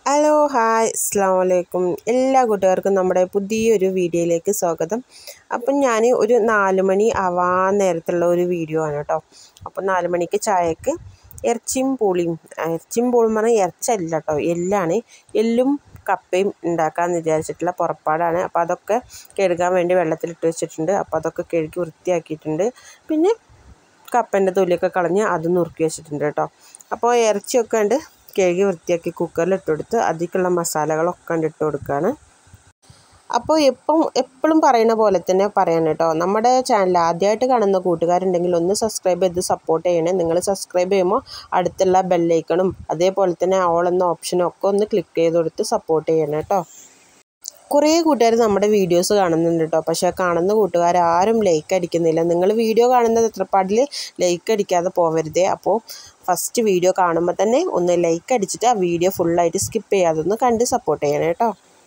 hello hi അസ്സാം വലൈക്കും എല്ലാ കൂട്ടുകാർക്കും നമ്മുടെ പുതിയൊരു വീഡിയോയിലേക്ക് സ്വാഗതം അപ്പം ഞാൻ ഒരു നാല് മണി ആവാൻ നേരത്തുള്ള ഒരു വീഡിയോ ആണ് കേട്ടോ അപ്പം നാല് മണിക്ക് ചായക്ക് ഇറച്ചിയും പൂളിയും ഇറച്ചിയും പൂളും പറഞ്ഞാൽ ഇറച്ചല്ല കേട്ടോ എല്ലാണ് എല്ലും കപ്പയും ഉണ്ടാക്കാമെന്ന് വിചാരിച്ചിട്ടുള്ള പുറപ്പാടാണ് അപ്പോൾ അതൊക്കെ കഴുകാൻ വേണ്ടി വെള്ളത്തിലിട്ട് വെച്ചിട്ടുണ്ട് അപ്പോൾ അതൊക്കെ കഴുകി വൃത്തിയാക്കിയിട്ടുണ്ട് പിന്നെ കപ്പൻ്റെ തൊലിയൊക്കെ കളഞ്ഞ് അത് നുറുക്കി വെച്ചിട്ടുണ്ട് കേട്ടോ അപ്പോൾ ഇറച്ചിയൊക്കെ ഉണ്ട് കഴുകി വൃത്തിയാക്കി കുക്കറിൽ ഇട്ട് കൊടുത്ത് അതിലേക്കുള്ള മസാലകളൊക്കെ കണ്ട് ഇട്ട് കൊടുക്കുകയാണ് അപ്പോൾ എപ്പം എപ്പോഴും പറയുന്ന പോലെ തന്നെ പറയാൻ കേട്ടോ നമ്മുടെ ചാനൽ ആദ്യമായിട്ട് കാണുന്ന കൂട്ടുകാരുണ്ടെങ്കിൽ ഒന്ന് സബ്സ്ക്രൈബ് ചെയ്ത് സപ്പോർട്ട് ചെയ്യണേ നിങ്ങൾ സബ്സ്ക്രൈബ് ചെയ്യുമ്പോൾ അടുത്തുള്ള ബെല്ലൈക്കണും അതേപോലെ തന്നെ ഓൾ എന്ന ഓപ്ഷനും ഒക്കെ ഒന്ന് ക്ലിക്ക് ചെയ്ത് കൊടുത്ത് സപ്പോർട്ട് ചെയ്യണം കേട്ടോ കുറേ കൂട്ടുകാർ നമ്മുടെ വീഡിയോസ് കാണുന്നുണ്ട് കേട്ടോ പക്ഷേ കാണുന്ന കൂട്ടുകാർ ആരും ലൈക്ക് അടിക്കുന്നില്ല നിങ്ങൾ വീഡിയോ കാണുന്ന ചിത്രപ്പാടിൽ ലൈക്ക് അടിക്കാതെ പോവരുതേ അപ്പോൾ ഫസ്റ്റ് വീഡിയോ കാണുമ്പോൾ തന്നെ ഒന്ന് ലൈക്ക് അടിച്ചിട്ട് ആ വീഡിയോ ഫുള്ളായിട്ട് സ്കിപ്പ് ചെയ്യാതെ ഒന്ന് കണ്ട് സപ്പോർട്ട് ചെയ്യണം കേട്ടോ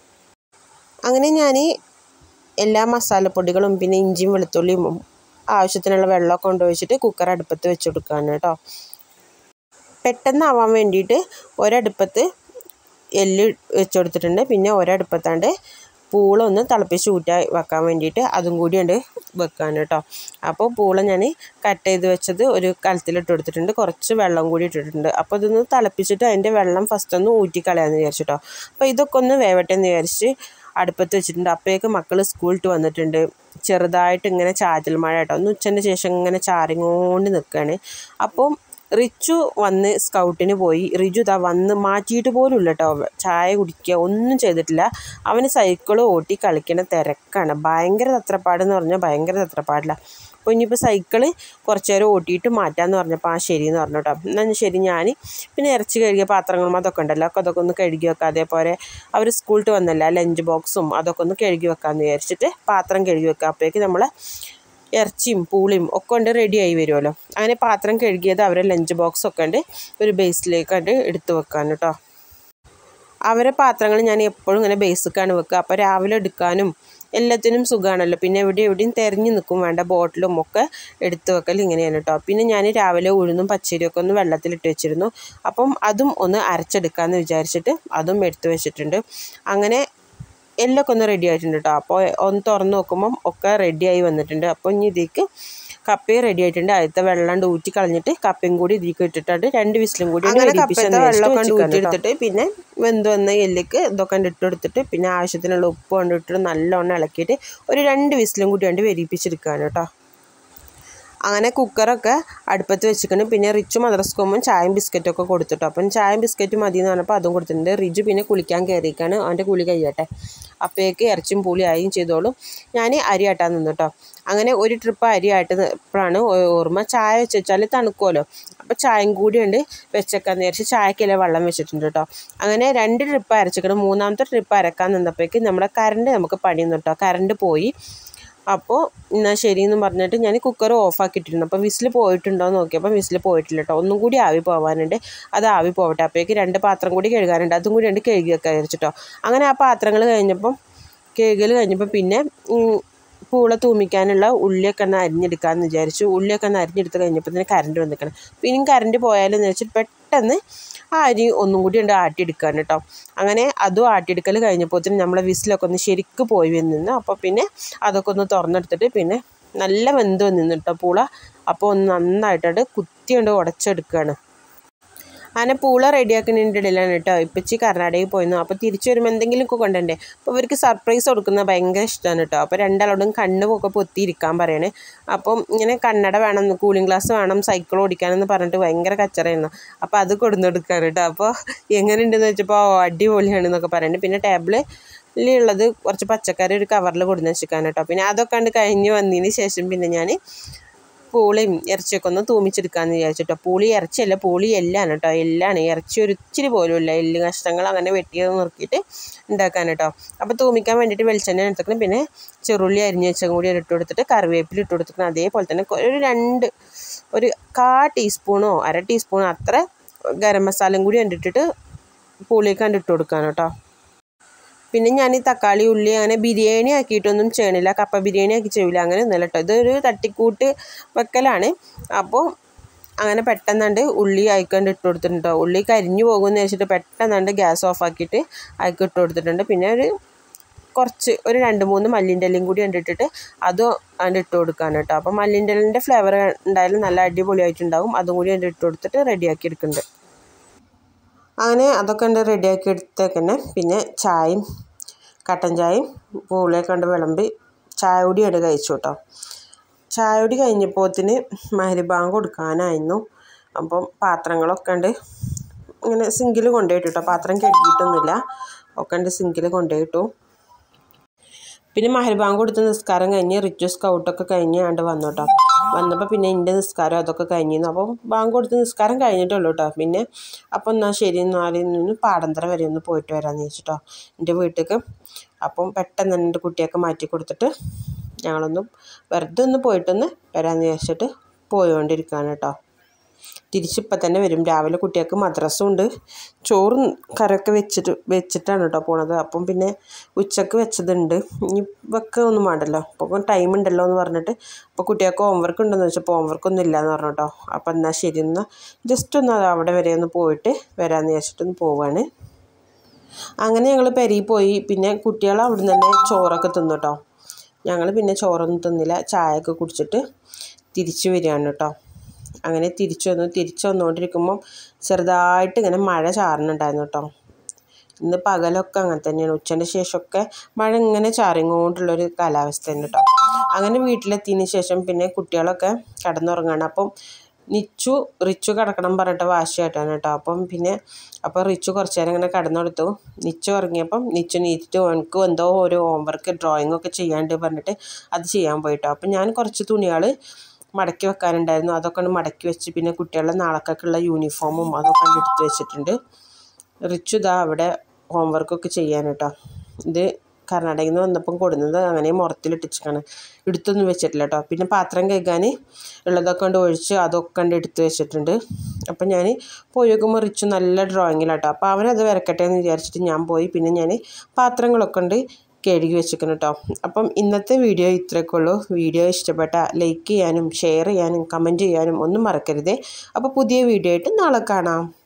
അങ്ങനെ ഞാൻ എല്ലാ മസാലപ്പൊടികളും പിന്നെ ഇഞ്ചിയും വെളുത്തുള്ളിയും ആവശ്യത്തിനുള്ള വെള്ളമൊക്കെ കൊണ്ടുവച്ചിട്ട് കുക്കർ അടുപ്പത്ത് വെച്ച് കൊടുക്കുകയാണ് കേട്ടോ പെട്ടെന്നാവാൻ വേണ്ടിയിട്ട് ഒരടുപ്പത്ത് എല്ല് വെച്ച് കൊടുത്തിട്ടുണ്ട് പിന്നെ ഒരടുപ്പത്താണ്ട് പൂളൊന്ന് തിളപ്പിച്ച് ഊറ്റാൻ വെക്കാൻ വേണ്ടിയിട്ട് അതും കൂടി ഉണ്ട് വെക്കാൻ കേട്ടോ അപ്പോൾ പൂള ഞാൻ കട്ട് ചെയ്ത് വെച്ചത് ഒരു കലത്തിലിട്ട് കൊടുത്തിട്ടുണ്ട് കുറച്ച് വെള്ളം കൂടി ഇട്ടിട്ടുണ്ട് അപ്പോൾ ഇതൊന്ന് തിളപ്പിച്ചിട്ട് അതിൻ്റെ വെള്ളം ഫസ്റ്റ് ഒന്ന് ഊറ്റിക്കളയാമെന്ന് വിചാരിച്ചിട്ടോ അപ്പോൾ ഇതൊക്കെ ഒന്ന് വേവട്ടെ എന്ന് വിചാരിച്ച് അടുപ്പത്ത് വെച്ചിട്ടുണ്ട് അപ്പോഴേക്ക് മക്കൾ സ്കൂളിട്ട് വന്നിട്ടുണ്ട് ചെറുതായിട്ട് ഇങ്ങനെ ചാറ്റൽ മഴ കേട്ടോ ഒന്ന് ഉച്ചൻ്റെ ശേഷം ഇങ്ങനെ ചാറിങ്ങോണ്ട് നിൽക്കുകയാണ് അപ്പം റിച്ചു വന്ന് സ്കൗട്ടിന് പോയി റിജു ഇതാ വന്ന് മാറ്റിയിട്ട് പോലും ഇല്ല കേട്ടോ ചായ കുടിക്കുക ഒന്നും ചെയ്തിട്ടില്ല അവന് സൈക്കിൾ ഓട്ടി കളിക്കണ തിരക്കാണ് ഭയങ്കര തത്രപ്പാടെന്ന് പറഞ്ഞാൽ ഭയങ്കര തത്രപ്പാടില്ല അപ്പോൾ ഇനിയിപ്പോൾ സൈക്കിള് കുറച്ച് നേരം ഓട്ടിയിട്ട് മാറ്റാമെന്ന് പറഞ്ഞപ്പോൾ ആ ശരി എന്ന് പറഞ്ഞു കേട്ടോ എന്നാൽ ശരി ഞാൻ പിന്നെ ഇറച്ചി കഴുകിയ പാത്രങ്ങളും അതൊക്കെ ഉണ്ടല്ലോ ഒക്കെ അതൊക്കെ ഒന്ന് കഴുകി വെക്കാം അതേപോലെ അവർ സ്കൂളിൽ വന്നല്ല ലഞ്ച് ബോക്സും അതൊക്കെ ഒന്ന് കഴുകി വെക്കാമെന്ന് വിചാരിച്ചിട്ട് പാത്രം കഴുകി വെക്കാം അപ്പോഴേക്ക് നമ്മൾ ഇറച്ചിയും പൂളിയും ഒക്കെ ഉണ്ട് റെഡിയായി വരുമല്ലോ അങ്ങനെ പാത്രം കഴുകിയത് അവരെ ലഞ്ച് ബോക്സ് ഒക്കെ ഉണ്ട് ഒരു ബേസിലേക്ക് കണ്ട് എടുത്ത് വെക്കാൻ കേട്ടോ അവരെ പാത്രങ്ങൾ ഞാൻ എപ്പോഴും ഇങ്ങനെ ബേസിക്കാണ് വെക്കുക അപ്പോൾ രാവിലെ എടുക്കാനും എല്ലാത്തിനും സുഖമാണല്ലോ പിന്നെ എവിടെ എവിടെയും തിരഞ്ഞു നിൽക്കും വേണ്ട ബോട്ടിലും ഒക്കെ എടുത്ത് വെക്കൽ ഇങ്ങനെയാണ് കേട്ടോ പിന്നെ ഞാൻ രാവിലെ ഉഴുന്നും പച്ചരിയൊക്കെ ഒന്ന് വെള്ളത്തിലിട്ട് വെച്ചിരുന്നു അപ്പം അതും ഒന്ന് അരച്ചെടുക്കാമെന്ന് വിചാരിച്ചിട്ട് അതും എടുത്ത് വെച്ചിട്ടുണ്ട് അങ്ങനെ എല്ലൊക്കെ ഒന്ന് റെഡി ആയിട്ടുണ്ട് കേട്ടോ അപ്പോൾ ഒന്ന് തുറന്ന് നോക്കുമ്പം ഒക്കെ റെഡിയായി വന്നിട്ടുണ്ട് അപ്പോൾ ഇനി ഇതിലേക്ക് കപ്പയും റെഡി ആയിട്ടുണ്ട് ആദ്യത്തെ വെള്ളം ഊറ്റി കളഞ്ഞിട്ട് കപ്പയും കൂടി ഇതിലേക്ക് ഇട്ടിട്ടുണ്ട് രണ്ട് വിസിലും കൂടി വെള്ളമൊക്കെ ഊറ്റി എടുത്തിട്ട് പിന്നെ വെന്ത് വന്ന എല്ലേക്ക് ഇതൊക്കെ ഇട്ട് കൊടുത്തിട്ട് പിന്നെ ആവശ്യത്തിനുള്ള ഉപ്പ് കൊണ്ടിട്ട് നല്ലോണം ഇളക്കിയിട്ട് ഒരു രണ്ട് വിസിലും കൂടി കണ്ട് വെരിപ്പിച്ചെടുക്കുകയാണ് കേട്ടോ അങ്ങനെ കുക്കറൊക്കെ അടുപ്പത്ത് വെച്ചിട്ടുണ്ട് പിന്നെ റിച്ച് മദ്രസ് പോകുമ്പോൾ ചായയും ബിസ്ക്കറ്റൊക്കെ കൊടുത്തിട്ടോ അപ്പം ചായയും ബിസ്ക്കറ്റും മതി എന്ന് പറഞ്ഞപ്പോൾ അതും കൊടുത്തിട്ടുണ്ട് റിജു പിന്നെ കുളിക്കാൻ കയറിയിരിക്കുകയാണ് അവൻ്റെ കുളി കഴിയട്ടെ അപ്പോഴേക്ക് ഇറച്ചിയും പുളിയായും ചെയ്തോളും ഞാൻ അരി ആട്ടാൻ നിന്നു കേട്ടോ അങ്ങനെ ഒരു ട്രിപ്പ് അരി ആട്ടപ്പോഴാണ് ഓർമ്മ ചായ വെച്ച് വെച്ചാൽ തണുക്കുമല്ലോ അപ്പോൾ ചായയും കൂടി ഉണ്ട് വെച്ചേക്കാന്ന് വിചാരിച്ച് ചായക്കല്ലേ വെള്ളം വെച്ചിട്ടുണ്ട് കേട്ടോ അങ്ങനെ രണ്ട് ട്രിപ്പ് അരച്ചിക്കണം മൂന്നാമത്തെ ട്രിപ്പ് അരക്കാൻ നിന്നപ്പോഴേക്ക് നമ്മുടെ കറണ്ട് നമുക്ക് പണി കേട്ടോ കറണ്ട് പോയി അപ്പോൾ എന്നാൽ ശരി എന്ന് പറഞ്ഞിട്ട് ഞാൻ കുക്കർ ഓഫാക്കിയിട്ടുണ്ട് അപ്പോൾ വിസിൽ പോയിട്ടുണ്ടോ എന്ന് നോക്കിയപ്പോൾ വിസിൽ പോയിട്ടില്ല കേട്ടോ ഒന്നും കൂടി ആവി പോകാനുണ്ട് അത് ആവി പോകട്ടെ അപ്പോഴേക്ക് രണ്ട് പാത്രം കൂടി കഴുകാനുണ്ട് അതും കൂടി രണ്ട് കഴുകി വെക്കാൻ വിചാരിച്ചിട്ടോ അങ്ങനെ ആ പാത്രങ്ങൾ കഴിഞ്ഞപ്പം കഴുകൽ കഴിഞ്ഞപ്പോൾ പിന്നെ പൂള തൂമിക്കാനുള്ള ഉള്ളിയൊക്കെ ഒന്ന് അരിഞ്ഞെടുക്കാമെന്ന് വിചാരിച്ചു ഉള്ളിയൊക്കെ ഒന്ന് അരിഞ്ഞെടുത്ത് കഴിഞ്ഞപ്പോൾ തന്നെ കറണ്ട് വന്നിക്കണം പിന്നെയും കറണ്ട് പോയാലെന്ന് വെച്ചിട്ട് പെട്ടെന്ന് ആ അരി ഒന്നും കൂടി ഉണ്ട് ആട്ടിയെടുക്കാൻ കേട്ടോ അങ്ങനെ അതും ആട്ടിയെടുക്കൽ കഴിഞ്ഞപ്പോഴത്തേനും നമ്മളെ വിസിലൊക്കെ ഒന്ന് ശരിക്ക് പോയി വന്നിരുന്നു അപ്പോൾ പിന്നെ അതൊക്കെ ഒന്ന് തുറന്നെടുത്തിട്ട് പിന്നെ നല്ല വെന്ത് വന്നിരുന്നു കേട്ടോ പൂള അപ്പോൾ ഒന്ന് നന്നായിട്ടുണ്ട് കുത്തി കൊണ്ട് ഉടച്ചെടുക്കുകയാണ് അങ്ങനെ പൂള റെഡിയാക്കുന്നതിൻ്റെ ഇടയിലാണ് കേട്ടോ ഇപ്പച്ചി കർണാടകയിൽ പോയിരുന്നു അപ്പോൾ തിരിച്ചു വരുമ്പോൾ എന്തെങ്കിലും ഒക്കെ കൊണ്ടുണ്ടേ അപ്പോൾ ഇവർക്ക് സർപ്രൈസ് കൊടുക്കുന്നത് ഭയങ്കര ഇഷ്ടമാണ് കേട്ടോ അപ്പോൾ രണ്ടാളോടും കണ്ണുമൊക്കെ പൊത്തിയിരിക്കാൻ പറയണേ അപ്പം ഇങ്ങനെ കണ്ണട വേണം കൂളിംഗ് ഗ്ലാസ് വേണം സൈക്കിൾ ഓടിക്കാനെന്ന് പറഞ്ഞിട്ട് ഭയങ്കര കച്ചറയായിരുന്നു അപ്പോൾ അത് കൊടുന്നെടുക്കാറ് കേട്ടോ അപ്പോൾ എങ്ങനെയുണ്ടെന്ന് വെച്ചപ്പോൾ അടിപൊളിയാണെന്നൊക്കെ പറയുന്നുണ്ട് പിന്നെ ടേബിളിൽ ഉള്ളത് കുറച്ച് പച്ചക്കറി ഒരു കവറിൽ കൊടുന്ന് വെച്ചിരിക്കാൻ കേട്ടോ പിന്നെ അതൊക്കെ കണ്ട് കഴിഞ്ഞ് വന്നതിന് ശേഷം പിന്നെ ഞാൻ പൂളിയും ഇറച്ചിയൊക്കെ ഒന്ന് തൂമിച്ചെടുക്കാമെന്ന് വിചാരിച്ചിട്ടോ പൂളി ഇറച്ചിയല്ല പൂളി എല്ലാണ് കേട്ടോ എല്ലാണ് ഇറച്ചി ഒരു ഇച്ചിരി പോലും ഇല്ല എല്ല് കഷ്ണങ്ങൾ അങ്ങനെ വെട്ടി നോക്കിയിട്ട് ഉണ്ടാക്കാൻ കേട്ടോ അപ്പോൾ തൂമിക്കാൻ വേണ്ടിയിട്ട് വെളിച്ചെണ്ണ എടുത്തിക്കണം പിന്നെ ചെറുള്ളി അരിഞ്ഞ് വെച്ചും കൂടി ഇട്ട് കൊടുത്തിട്ട് കറിവേപ്പില ഇട്ട് കൊടുത്തിക്കണം അതേപോലെ തന്നെ ഒരു രണ്ട് ഒരു കാ ടീസ്പൂണോ അര ടീസ്പൂണോ അത്ര ഗരം മസാലയും കൂടി കണ്ടിട്ടിട്ട് പൂളിയൊക്കെ കണ്ടിട്ട് കൊടുക്കാൻ കേട്ടോ പിന്നെ ഞാൻ ഈ തക്കാളി ഉള്ളി അങ്ങനെ ബിരിയാണി ആക്കിയിട്ടൊന്നും ചെയ്യണില്ല കപ്പ ബിരിയാണി ആക്കി ചെയ്യില്ല അങ്ങനെ ഒന്നുമല്ല കേട്ടോ ഇതൊരു തട്ടിക്കൂട്ട് വെക്കലാണ് അപ്പോൾ അങ്ങനെ പെട്ടെന്നാണ്ട് ഉള്ളി അയക്കാണ്ട് ഇട്ട് കൊടുത്തിട്ടുണ്ട് കേട്ടോ ഉള്ളി കരിഞ്ഞു പോകുമെന്ന് വെച്ചിട്ട് പെട്ടെന്നാണ്ട് ഗ്യാസ് ഓഫ് ആക്കിയിട്ട് അയക്ക് ഇട്ട് കൊടുത്തിട്ടുണ്ട് പിന്നെ ഒരു കുറച്ച് ഒരു രണ്ട് മൂന്ന് മല്ലിൻ്റെ ഇലയും കൂടി കണ്ടിട്ടിട്ട് അതും അതിൻ്റെ ഇട്ട് കൊടുക്കാണ് കേട്ടോ അപ്പോൾ മല്ലിൻ്റെ ഇലൻ്റെ ഫ്ലേവർ ഉണ്ടായാലും നല്ല അടിപൊളിയായിട്ടുണ്ടാവും അതും കൂടി അതിൻ്റെ ഇട്ട് കൊടുത്തിട്ട് റെഡിയാക്കി എടുക്കുന്നുണ്ട് അങ്ങനെ അതൊക്കെ ഉണ്ട് റെഡിയാക്കി എടുത്തേക്ക് തന്നെ പിന്നെ ചായയും കട്ടൻ ചായയും പൂളിയൊക്കെ കണ്ട് വിളമ്പി ചായ കൂടി ഉണ്ട് കഴിച്ചു കേട്ടോ ചായ കൂടി കഴിഞ്ഞപ്പോത്തിന് മഹരിബാങ്ക് കൊടുക്കാനായിരുന്നു അപ്പം പാത്രങ്ങളൊക്കെ ഉണ്ട് ഇങ്ങനെ സിങ്കിൽ കൊണ്ടുപോയിട്ടു കേട്ടോ പാത്രം കഴുകിയിട്ടൊന്നുമില്ല ഒക്കെ ഉണ്ട് സിങ്കിൽ കൊണ്ടുപോയിട്ടു പിന്നെ മഹർബാങ്ക് കൊടുത്ത് നിസ്കാരം കഴിഞ്ഞ് റിച്ചു സ്കൗട്ടൊക്കെ കഴിഞ്ഞ് ആണ്ട് വന്നു കേട്ടോ വന്നപ്പോൾ പിന്നെ എൻ്റെ നിസ്കാരം അതൊക്കെ കഴിഞ്ഞിരുന്നു അപ്പം ബാങ്ക് കൊടുത്ത് നിസ്കാരം കഴിഞ്ഞിട്ടുള്ളൂ കേട്ടോ പിന്നെ അപ്പം എന്നാൽ ശരി എന്നാലിൽ നിന്ന് പാടന്തര വരെ ഒന്ന് പോയിട്ട് വരാമെന്ന് വെച്ചിട്ടോ എൻ്റെ വീട്ടിലേക്ക് അപ്പം പെട്ടെന്ന് തന്നെ എൻ്റെ കുട്ടിയൊക്കെ മാറ്റി കൊടുത്തിട്ട് ഞങ്ങളൊന്ന് വെറുതെ ഒന്ന് പോയിട്ടൊന്ന് വരാമെന്ന് വിചാരിച്ചിട്ട് പോയിക്കൊണ്ടിരിക്കുകയാണ് കേട്ടോ തിരിച്ചിപ്പം തന്നെ വരും രാവിലെ കുട്ടികൾക്ക് മദ്രസും ഉണ്ട് ചോറും കറിയൊക്കെ വെച്ചിട്ട് വെച്ചിട്ടാണ് കേട്ടോ പോണത് അപ്പം പിന്നെ ഉച്ചക്ക് വെച്ചതുണ്ട് ഇനി വെക്കുക ഒന്നും വേണ്ടല്ലോ അപ്പോൾ ടൈം ഉണ്ടല്ലോ എന്ന് പറഞ്ഞിട്ട് അപ്പോൾ കുട്ടികൾക്ക് ഹോംവർക്ക് ഉണ്ടെന്ന് വെച്ചപ്പോൾ ഹോംവർക്ക് ഒന്നും ഇല്ലയെന്ന് പറഞ്ഞു കേട്ടോ അപ്പം എന്നാൽ ശരി എന്നാൽ ജസ്റ്റ് ഒന്ന് അത് അവിടെ വരെ ഒന്ന് പോയിട്ട് വരാമെന്ന് വിചാരിച്ചിട്ടൊന്ന് പോവാണ് അങ്ങനെ ഞങ്ങൾ പെരിയിൽ പോയി പിന്നെ കുട്ടികൾ അവിടെ നിന്ന് തന്നെ ചോറൊക്കെ തിന്നു കേട്ടോ ഞങ്ങൾ പിന്നെ ചോറൊന്നും തിന്നില്ല ചായയൊക്കെ കുടിച്ചിട്ട് തിരിച്ചു വരികയാണ് കേട്ടോ അങ്ങനെ തിരിച്ചു വന്നു തിരിച്ചു വന്നുകൊണ്ടിരിക്കുമ്പം ചെറുതായിട്ട് ഇങ്ങനെ മഴ ചാറുന്നുണ്ടായിരുന്നു കേട്ടോ ഇന്ന് പകലൊക്കെ അങ്ങനെ തന്നെയാണ് ഉച്ചൻ്റെ ശേഷമൊക്കെ മഴ ഇങ്ങനെ ചാറിങ്ങോണ്ടുള്ളൊരു കാലാവസ്ഥ തന്നെ കേട്ടോ അങ്ങനെ വീട്ടിലെത്തിയതിന് ശേഷം പിന്നെ കുട്ടികളൊക്കെ കിടന്നുറങ്ങാണ് അപ്പം നിച്ചു റിച്ചു കിടക്കണം പറഞ്ഞിട്ട് വാശിയായിട്ടാണ് കേട്ടോ അപ്പം പിന്നെ അപ്പോൾ റിച്ചു കുറച്ച് നേരം ഇങ്ങനെ കിടന്നെടുത്തു നിച്ചു ഉറങ്ങിയപ്പം നിച്ചു നീറ്റിട്ട് എനിക്ക് എന്തോ ഒരു ഹോംവർക്ക് ഡ്രോയിങ് ഒക്കെ ചെയ്യാണ്ട് പറഞ്ഞിട്ട് അത് ചെയ്യാൻ പോയിട്ടോ അപ്പം ഞാൻ കുറച്ച് തുണികൾ മടക്കി വെക്കാനുണ്ടായിരുന്നു അതൊക്കെ ഒന്ന് മടക്കി വെച്ച് പിന്നെ കുട്ടികളുടെ നാളേക്കൊക്കെയുള്ള യൂണിഫോമും അതൊക്കെ ഒന്ന് എടുത്ത് വെച്ചിട്ടുണ്ട് റിച്ചു ഇതാ അവിടെ ഹോംവർക്കൊക്കെ ചെയ്യാൻ കേട്ടോ ഇത് കർണാടകയിൽ നിന്ന് വന്നപ്പം കൊടുന്നത് അങ്ങനെ മുറത്തിലിട്ടിച്ചാണ് എടുത്തൊന്നും വെച്ചിട്ടില്ല കേട്ടോ പിന്നെ പാത്രം കഴുകാൻ ഉള്ളതൊക്കെ കൊണ്ട് ഒഴിച്ച് അതൊക്കെ കണ്ട് എടുത്ത് വെച്ചിട്ടുണ്ട് അപ്പം ഞാൻ പോയി നോക്കുമ്പോൾ റിച്ചു നല്ല ഡ്രോയിങ്ങിലാട്ടോ അപ്പോൾ അവനത് വരക്കട്ടെ എന്ന് വിചാരിച്ചിട്ട് ഞാൻ പോയി പിന്നെ ഞാൻ പാത്രങ്ങളൊക്കെ ഉണ്ട് കഴുകി വെച്ചിരിക്കണം കേട്ടോ അപ്പം ഇന്നത്തെ വീഡിയോ ഇത്രയൊക്കെ ഉള്ളൂ വീഡിയോ ഇഷ്ടപ്പെട്ട ലൈക്ക് ചെയ്യാനും ഷെയർ ചെയ്യാനും കമൻറ്റ് ചെയ്യാനും ഒന്നും മറക്കരുതേ അപ്പോൾ പുതിയ വീഡിയോ ആയിട്ട് നാളെ കാണാം